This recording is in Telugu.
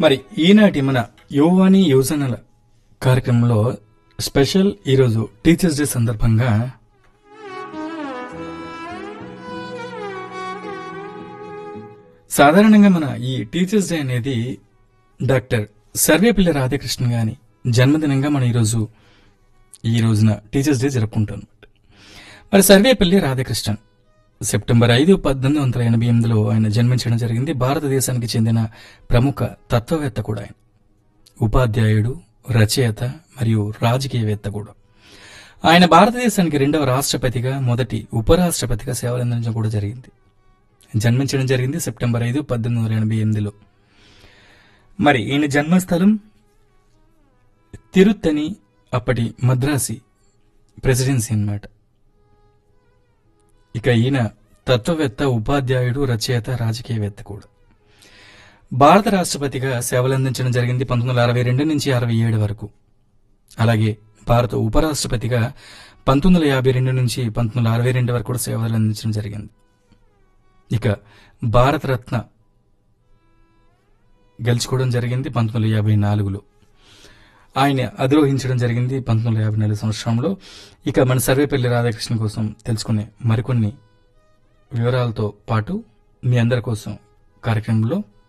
మరి ఈనాటి మన యువవాణి యోజనల కార్యక్రమంలో స్పెషల్ ఈరోజు టీచర్స్ డే సందర్భంగా సాధారణంగా మన ఈ టీచర్స్ డే అనేది డాక్టర్ సర్వేపల్లి రాధాకృష్ణ గారి జన్మదినంగా మనం ఈరోజు ఈ రోజున టీచర్స్ డే జరుపుకుంటాం మరి సర్వేపల్లి రాధాకృష్ణన్ సెప్టెంబర్ ఐదు పద్దెనిమిది వందల ఎనభై ఎనిమిదిలో ఆయన జన్మించడం జరిగింది భారతదేశానికి చెందిన ప్రముఖ తత్వవేత్త కూడా ఆయన ఉపాధ్యాయుడు రచయిత మరియు రాజకీయవేత్త కూడా ఆయన భారతదేశానికి రెండవ రాష్ట్రపతిగా మొదటి ఉపరాష్ట్రపతిగా సేవలందించడం కూడా జరిగింది జన్మించడం జరిగింది సెప్టెంబర్ ఐదు పద్దెనిమిది వందల ఎనభై ఎనిమిదిలో మరి ఈయన జన్మస్థలం తిరుత్తని అప్పటి మద్రాసి ప్రెసిడెన్సీ అన్నమాట ఇక ఈయన తత్వవేత్త ఉపాధ్యాయుడు రచయిత రాజకీయవేత్త కూడా భారత రాష్ట్రపతిగా సేవలందించడం జరిగింది పంతొమ్మిది వందల అరవై రెండు నుంచి అరవై ఏడు వరకు అలాగే భారత ఉపరాష్ట్రపతిగా పంతొమ్మిది వందల యాభై రెండు నుంచి పంతొమ్మిది వందల అరవై రెండు వరకు కూడా సేవలు అందించడం జరిగింది ఇక భారతరత్న గెలుచుకోవడం జరిగింది పంతొమ్మిది వందల యాభై నాలుగులో ఆయన అధిరోహించడం జరిగింది పంతొమ్మిది వందల యాభై నాలుగు సంవత్సరంలో ఇక మన సర్వేపల్లి రాధాకృష్ణ కోసం తెలుసుకునే మరికొన్ని వివరాలతో పాటు మీ అందరి కోసం కార్యక్రమంలో